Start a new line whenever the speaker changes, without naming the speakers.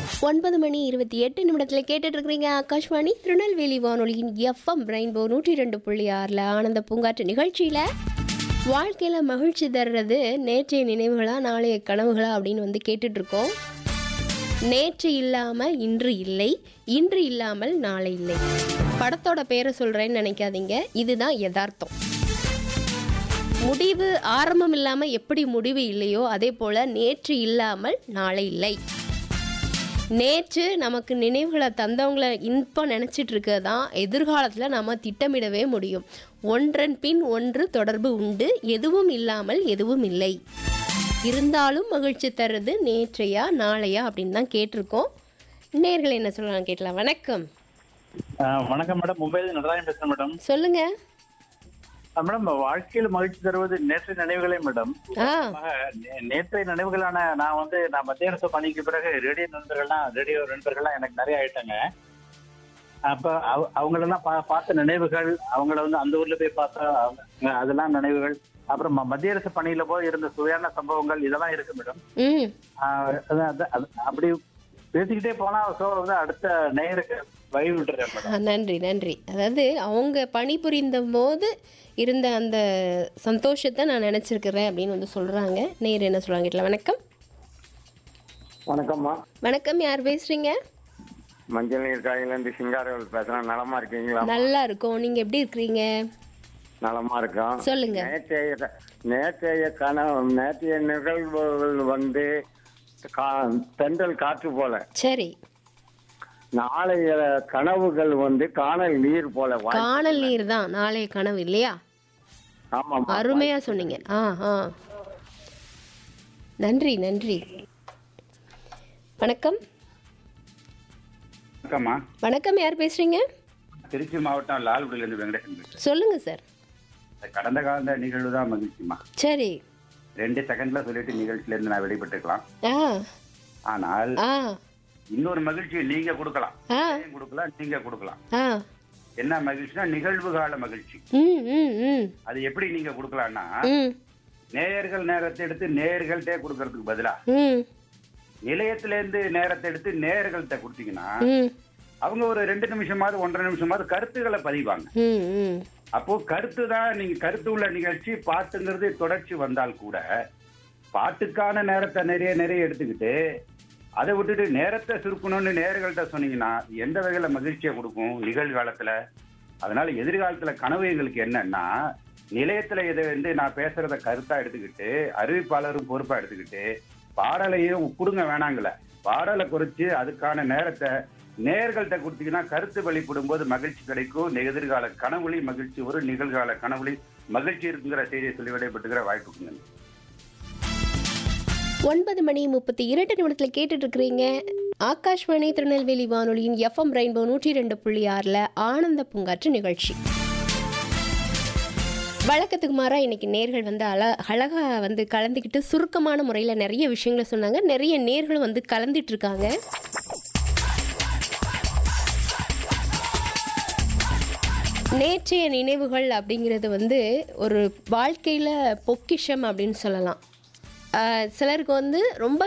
ஒன்பது மணி இருபத்தி எட்டு நிமிடத்தில் கேட்டுட்டு இருக்கிறீங்க ஆகாஷ்வாணி திருநெல்வேலி வானொலியின் எஃப்எம் ரெயின்போ நூற்றி ரெண்டு புள்ளி ஆறில் ஆனந்த பூங்காற்று நிகழ்ச்சியில் வாழ்க்கையில் மகிழ்ச்சி தர்றது நேற்றைய நினைவுகளா நாளைய கனவுகளா அப்படின்னு வந்து கேட்டுட்டு இருக்கோம் நேற்று இல்லாமல் இன்று இல்லை இன்று இல்லாமல் நாளை இல்லை படத்தோட பேரை சொல்கிறேன்னு நினைக்காதீங்க இதுதான் யதார்த்தம் முடிவு ஆரம்பம் இல்லாமல் எப்படி முடிவு இல்லையோ அதே போல் நேற்று இல்லாமல் நாளை இல்லை நேற்று நமக்கு நினைவுகளை தந்தவங்கள இப்போ நினச்சிட்டு இருக்கிறது தான் எதிர்காலத்தில் நம்ம திட்டமிடவே முடியும் ஒன்றன் பின் ஒன்று தொடர்பு உண்டு எதுவும் இல்லாமல் எதுவும் இல்லை இருந்தாலும் மகிழ்ச்சி தர்றது நேற்றையா நாளையா அப்படின்னு தான் கேட்டிருக்கோம் நேர்கள் என்ன சொல்லலாம் கேட்கலாம் வணக்கம்
ஆ, வணக்கம் மேடம் மும்பையில் நடராஜன் பேசுறேன் மேடம்
சொல்லுங்க
ஆ, மேடம் வாழ்க்கையில் மகிழ்ச்சி தருவது நேற்று நினைவுகளே மேடம்
ஆ
நே- நேற்றைய நினைவுகளான நான் வந்து நான் மத்திய அரசு பணிக்கு பிறகு ரேடியோ நண்பர்கள்லாம் ரேடியோ நண்பர்கள்லாம் எனக்கு நிறைய ஆயிட்டாங்க அப்ப அவ- அவங்களெல்லாம் பா பார்த்த நினைவுகள் அவங்கள வந்து அந்த ஊர்ல போய் பார்த்தா அவங்க- அதெல்லாம் நினைவுகள் அப்புறம் ம- மத்திய அரசு பணியில போய் இருந்த சுவையான சம்பவங்கள் இதெல்லாம் இருக்கு மேடம்
ம்
ஆ, அது- அது- அது- அப்படி பேசிக்கிட்டே போனா ஸோ வந்து அடுத்த நேருக்கு வழி விட்டுறேன் மேடம்
ஆ, நன்றி நன்றி அதாவது அவங்க பணிபுரிந்த போது இருந்த அந்த சந்தோஷத்தை நான் நினச்சிருக்கிறேன் அப்படின்னு வந்து சொல்கிறாங்க நேர் என்ன சொல்கிறாங்க கேட்கலாம் வணக்கம்
வணக்கம்மா
வணக்கம் யார் பேசுகிறீங்க
மஞ்சள் நீர் காயிலேருந்து சிங்காரவேல் பேசுறேன் நலமா இருக்கீங்களா
நல்லா இருக்கோம் நீங்கள் எப்படி இருக்கிறீங்க
நலமா இருக்கோம்
சொல்லுங்க
நேற்றைய க- நேற்றைய கனவு நேற்றைய நிகழ்வுகள் வந்து கா- தென்றல் காற்று போல
சரி
நாளைய கனவுகள் வந்து காணல் நீர் போல வாய்-
காணல் நீர் தான் நாளைய கனவு இல்லையா
ஆமாம்மா
அருமையாக சொன்னீங்க ஆ ஆ நன்றி நன்றி வணக்கம்
வணக்கம்மா
வணக்கம் யார் பேசுகிறீங்க
திருச்சி மாவட்டம் லால்குடியிலிருந்து வெங்கடேசன் பேசுறேன்
சொல்லுங்கள் சார்
கடந்த கால நிகழ்வு தான் மகிழ்ச்சிமா
சரி
ரெண்டு செகண்ட்ல சொல்லிட்டு நிகழ்ச்சியில இருந்து நான் வெளிப்பட்டுக்கலாம்
ஆ
ஆனால்
ஆ
இன்னொரு மகிழ்ச்சியை நீங்க கொடுக்கலாம்
ஆ
நீங்க கொடுக்கலாம் நீங்க கொடுக்கலாம்
ஆ
என்ன மகிழ்ச்சினா நிகழ்வு கால மகிழ்ச்சி
ம் ம் ம்
அது எப்படி நீங்க கொடுக்கலாம்னா
ம்
நேயர்கள் நேரத்தை எடுத்து நேயர்கள்ட்டே கொடுக்கறதுக்கு பதிலா
ம்
நிலையத்துல இருந்து நேரத்தை எடுத்து நேயர்கள்ட்ட கொடுத்தீங்கன்னா
ம்
அவங்க ஒரு ரெண்டு நிமிஷமாவது ஒன்றரை நிமிஷமாவது கருத்துக்களை பதிவாங்க
ம் ம்
அப்போ கருத்து தான் நீங்க கருத்து உள்ள நிகழ்ச்சி பாட்டுங்கிறது தொடர்ச்சி வந்தால் கூட பாட்டுக்கான நேரத்தை நிறைய நிறைய எடுத்துக்கிட்டு அதை விட்டுட்டு நேரத்தை சுருக்கணும்னு நேர்கள்ட்ட சொன்னீங்கன்னா எந்த வகையில மகிழ்ச்சியை கொடுக்கும் நிகழ்காலத்துல அதனால எதிர்காலத்துல கனவு எங்களுக்கு என்னன்னா நிலையத்துல இதை வந்து நான் பேசுறத கருத்தா எடுத்துக்கிட்டு அறிவிப்பாளரும் பொறுப்பா எடுத்துக்கிட்டு பாடலையும் கொடுங்க வேணாங்கள பாடலை குறிச்சு அதுக்கான நேரத்தை நேர்கள்ட்ட கொடுத்தீங்கன்னா கருத்து வெளிப்படும் போது மகிழ்ச்சி கிடைக்கும் எதிர்கால கனவுளி மகிழ்ச்சி ஒரு நிகழ்கால கனவுளி மகிழ்ச்சி இருக்குங்கிற செய்தியை சொல்லி விடைபெற்றுக்கிற வாய்ப்புக்குங்க
ஒன்பது மணி முப்பத்தி இரண்டு நிமிடத்தில் கேட்டுட்டு இருக்கிறீங்க ஆகாஷ்வாணி திருநெல்வேலி வானொலியின் எஃப்எம் ரெயின்போ நூற்றி ரெண்டு புள்ளி ஆறில் ஆனந்த பூங்காற்று நிகழ்ச்சி வழக்கத்துக்கு மாறாக இன்னைக்கு நேர்கள் வந்து அழ அழகாக வந்து கலந்துக்கிட்டு சுருக்கமான முறையில் நிறைய விஷயங்களை சொன்னாங்க நிறைய நேர்களும் வந்து கலந்துட்டு இருக்காங்க நேற்றைய நினைவுகள் அப்படிங்கிறது வந்து ஒரு வாழ்க்கையில் பொக்கிஷம் அப்படின்னு சொல்லலாம் ஆஹ் சிலருக்கு வந்து ரொம்ப